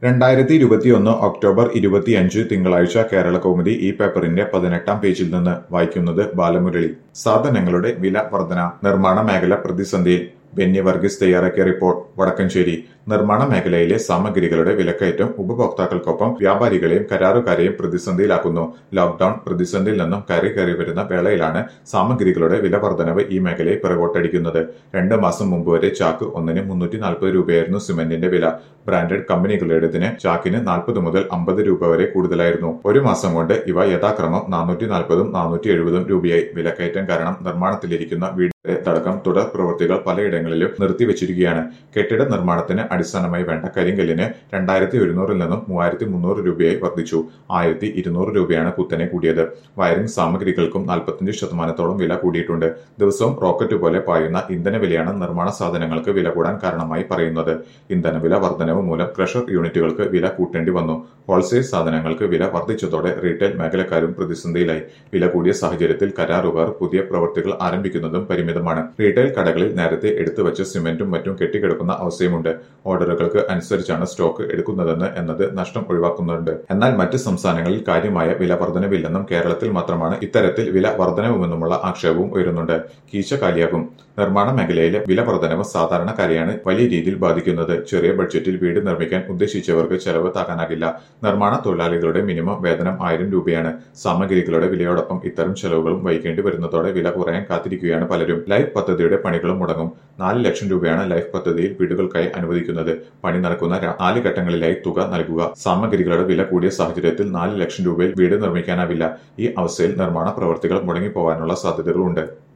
രണ്ടായിരത്തി ഇരുപത്തിയൊന്ന് ഒക്ടോബർ ഇരുപത്തിയഞ്ച് തിങ്കളാഴ്ച കേരള കൗമുദി ഈ പേപ്പറിന്റെ പതിനെട്ടാം പേജിൽ നിന്ന് വായിക്കുന്നത് ബാലമുരളി സാധനങ്ങളുടെ വില വർധന നിർമ്മാണ മേഖല പ്രതിസന്ധിയിൽ ബെന്നി വർഗീസ് തയ്യാറാക്കിയ റിപ്പോർട്ട് വടക്കഞ്ചേരി നിർമ്മാണ മേഖലയിലെ സാമഗ്രികളുടെ വിലക്കയറ്റം ഉപഭോക്താക്കൾക്കൊപ്പം വ്യാപാരികളെയും കരാറുകാരെയും പ്രതിസന്ധിയിലാക്കുന്നു ലോക്ഡൌൺ പ്രതിസന്ധിയിൽ നിന്നും കയറി കയറി വരുന്ന വേളയിലാണ് സാമഗ്രികളുടെ വില വർധനവ് ഈ മേഖലയെ പിറകോട്ടടിക്കുന്നത് രണ്ട് മാസം മുമ്പ് വരെ ചാക്ക് ഒന്നിന് മുന്നൂറ്റി നാൽപ്പത് രൂപയായിരുന്നു സിമന്റിന്റെ വില ബ്രാൻഡഡ് കമ്പനികളുടേതിന് ചാക്കിന് നാൽപ്പത് മുതൽ അമ്പത് രൂപ വരെ കൂടുതലായിരുന്നു ഒരു മാസം കൊണ്ട് ഇവ യഥാക്രമം നാനൂറ്റി നാൽപ്പതും നാനൂറ്റി എഴുപതും രൂപയായി വിലക്കയറ്റം കാരണം നിർമ്മാണത്തിലിരിക്കുന്ന വീടടക്കം തുടർ പ്രവൃത്തികൾ പലയിടങ്ങളിലും നിർത്തിവച്ചിരിക്കുകയാണ് കെട്ടിട നിർമ്മാണത്തിന് അടിസ്ഥാനമായി വേണ്ട കരിങ്കല്ലിന് രണ്ടായിരത്തി ഒരുന്നൂറിൽ നിന്നും മൂവായിരത്തി മുന്നൂറ് രൂപയായി വർദ്ധിച്ചു ആയിരത്തി ഇരുന്നൂറ് രൂപയാണ് കുത്തനെ കൂടിയത് വയറിംഗ് സാമഗ്രികൾക്കും നാൽപ്പത്തിയഞ്ച് ശതമാനത്തോളം വില കൂടിയിട്ടുണ്ട് ദിവസവും റോക്കറ്റ് പോലെ പായുന്ന ഇന്ധന വിലയാണ് നിർമ്മാണ സാധനങ്ങൾക്ക് വില കൂടാൻ കാരണമായി പറയുന്നത് ഇന്ധനവില വർധനവ് മൂലം ക്രഷർ യൂണിറ്റുകൾക്ക് വില കൂട്ടേണ്ടി വന്നു ഹോൾസെയിൽ സാധനങ്ങൾക്ക് വില വർദ്ധിച്ചതോടെ റീറ്റെയിൽ മേഖലക്കാരും പ്രതിസന്ധിയിലായി വില കൂടിയ സാഹചര്യത്തിൽ കരാറുകാർ പുതിയ പ്രവൃത്തികൾ ആരംഭിക്കുന്നതും പരിമിതമാണ് റീറ്റെയിൽ കടകളിൽ നേരത്തെ എടുത്തുവച്ച സിമന്റും മറ്റും കെട്ടിക്കിടക്കുന്ന അവസ്ഥയുമുണ്ട് ഓർഡറുകൾക്ക് അനുസരിച്ചാണ് സ്റ്റോക്ക് എടുക്കുന്നതെന്ന് എന്നത് നഷ്ടം ഒഴിവാക്കുന്നുണ്ട് എന്നാൽ മറ്റ് സംസ്ഥാനങ്ങളിൽ കാര്യമായ വില വർധനവില്ലെന്നും കേരളത്തിൽ മാത്രമാണ് ഇത്തരത്തിൽ വില വർധനവുമെന്നുമുള്ള ആക്ഷേപവും ഉയരുന്നുണ്ട് കീശ കാലിയാകും നിർമ്മാണ മേഖലയിലെ വില വർധനവ് സാധാരണക്കാരെയാണ് വലിയ രീതിയിൽ ബാധിക്കുന്നത് ചെറിയ ബഡ്ജറ്റിൽ വീട് നിർമ്മിക്കാൻ ഉദ്ദേശിച്ചവർക്ക് ചെലവ് താങ്ങാനാകില്ല നിർമ്മാണ തൊഴിലാളികളുടെ മിനിമം വേതനം ആയിരം രൂപയാണ് സാമഗ്രികളുടെ വിലയോടൊപ്പം ഇത്തരം ചെലവുകളും വഹിക്കേണ്ടി വരുന്നതോടെ വില കുറയാൻ കാത്തിരിക്കുകയാണ് പലരും ലൈഫ് പദ്ധതിയുടെ പണികളും മുടങ്ങും നാല് ലക്ഷം രൂപയാണ് ലൈഫ് പദ്ധതിയിൽ വീടുകൾക്കായി അനുവദിക്കുന്നത് പണി നടക്കുന്ന ര- നാല് ഘട്ടങ്ങളിലായി തുക നൽകുക സാമഗ്രികളുടെ വില കൂടിയ സാഹചര്യത്തിൽ നാല് ലക്ഷം രൂപയിൽ വീട് നിർമ്മിക്കാനാവില്ല ഈ അവസ്ഥയിൽ നിർമ്മാണ പ്രവൃത്തികൾ മുടങ്ങിപ്പോകാനുള്ള സാധ്യതകളുണ്ട്